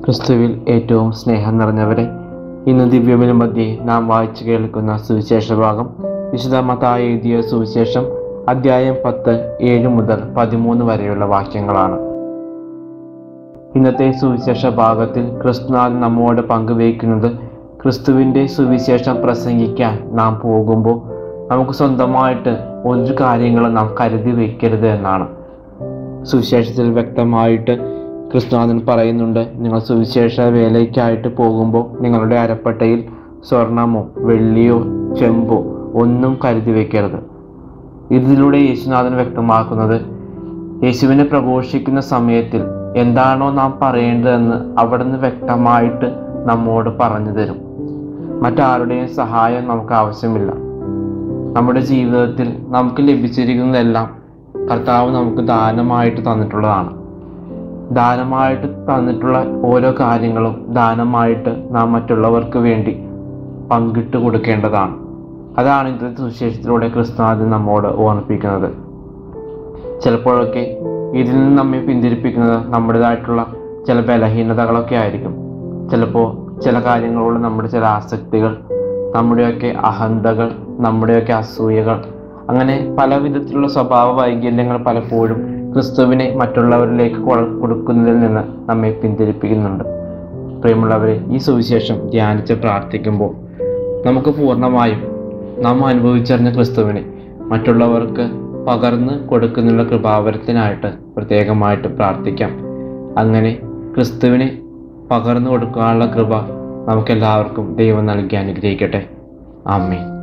ക്രിസ്തുവിൽ ഏറ്റവും സ്നേഹം നിറഞ്ഞവരെ ഇന്ന് ദിവ്യബലി മധ്യേ നാം വായിച്ചു കേൾക്കുന്ന സുവിശേഷ ഭാഗം വിശുദ്ധ മത്തായി എഴുതിയ സുവിശേഷം അദ്ധ്യായം പത്ത് ഏഴ് മുതൽ പതിമൂന്ന് വരെയുള്ള വാക്യങ്ങളാണ് ഇന്നത്തെ സുവിശേഷ ഭാഗത്തിൽ ക്രിസ്തുനാഥൻ നമ്മോട് പങ്കുവയ്ക്കുന്നത് ക്രിസ്തുവിൻ്റെ സുവിശേഷം പ്രസംഗിക്കാൻ നാം പോകുമ്പോൾ നമുക്ക് സ്വന്തമായിട്ട് ഒരു കാര്യങ്ങളും നാം കരുതി വയ്ക്കരുത് എന്നാണ് സുവിശേഷത്തിൽ വ്യക്തമായിട്ട് കൃഷ്ണനാഥൻ പറയുന്നുണ്ട് നിങ്ങൾ സുവിശേഷ വേലയ്ക്കായിട്ട് പോകുമ്പോൾ നിങ്ങളുടെ അരപ്പട്ടയിൽ സ്വർണമോ വെള്ളിയോ ചെമ്പോ ഒന്നും കരുതി വയ്ക്കരുത് ഇതിലൂടെ യേശുനാഥൻ വ്യക്തമാക്കുന്നത് യേശുവിനെ പ്രഘോഷിക്കുന്ന സമയത്തിൽ എന്താണോ നാം പറയേണ്ടതെന്ന് അവിടുന്ന് വ്യക്തമായിട്ട് നമ്മോട് പറഞ്ഞു തരും മറ്റാരുടെയും സഹായം നമുക്ക് ആവശ്യമില്ല നമ്മുടെ ജീവിതത്തിൽ നമുക്ക് ലഭിച്ചിരിക്കുന്നതെല്ലാം കർത്താവ് നമുക്ക് ദാനമായിട്ട് തന്നിട്ടുള്ളതാണ് ദാനമായിട്ട് തന്നിട്ടുള്ള ഓരോ കാര്യങ്ങളും ദാനമായിട്ട് നാം മറ്റുള്ളവർക്ക് വേണ്ടി പങ്കിട്ട് കൊടുക്കേണ്ടതാണ് അതാണ് ഇന്നത്തെ സുവിശേഷത്തിലൂടെ ക്രിസ്തുനാഥൻ നമ്മോട് ഓർമ്മിപ്പിക്കുന്നത് ചിലപ്പോഴൊക്കെ ഇതിൽ നിന്ന് നമ്മെ പിന്തിരിപ്പിക്കുന്നത് നമ്മുടേതായിട്ടുള്ള ചില ബലഹീനതകളൊക്കെ ആയിരിക്കും ചിലപ്പോൾ ചില കാര്യങ്ങളോട് നമ്മുടെ ചില ആസക്തികൾ നമ്മുടെയൊക്കെ അഹന്തകൾ നമ്മുടെയൊക്കെ അസൂയകൾ അങ്ങനെ പല വിധത്തിലുള്ള സ്വഭാവ വൈകല്യങ്ങൾ പലപ്പോഴും ക്രിസ്തുവിനെ മറ്റുള്ളവരിലേക്ക് കൊ- കൊടുക്കുന്നതിൽ നിന്ന് നമ്മെ പിന്തിരിപ്പിക്കുന്നുണ്ട് പ്രിയമുള്ളവരെ ഈ സുവിശേഷം ധ്യാനിച്ച് പ്രാർത്ഥിക്കുമ്പോൾ നമുക്ക് പൂർണ്ണമായും നാം അനുഭവിച്ചറിഞ്ഞ ക്രിസ്തുവിനെ മറ്റുള്ളവർക്ക് പകർന്ന് കൊടുക്കുന്നുള്ള കൃപാവരത്തിനായിട്ട് പ്രത്യേകമായിട്ട് പ്രാർത്ഥിക്കാം അങ്ങനെ ക്രിസ്തുവിനെ പകർന്നു കൊടുക്കാനുള്ള കൃപ നമുക്കെല്ലാവർക്കും ദൈവം നൽകി അനുഗ്രഹിക്കട്ടെ ആമേൻ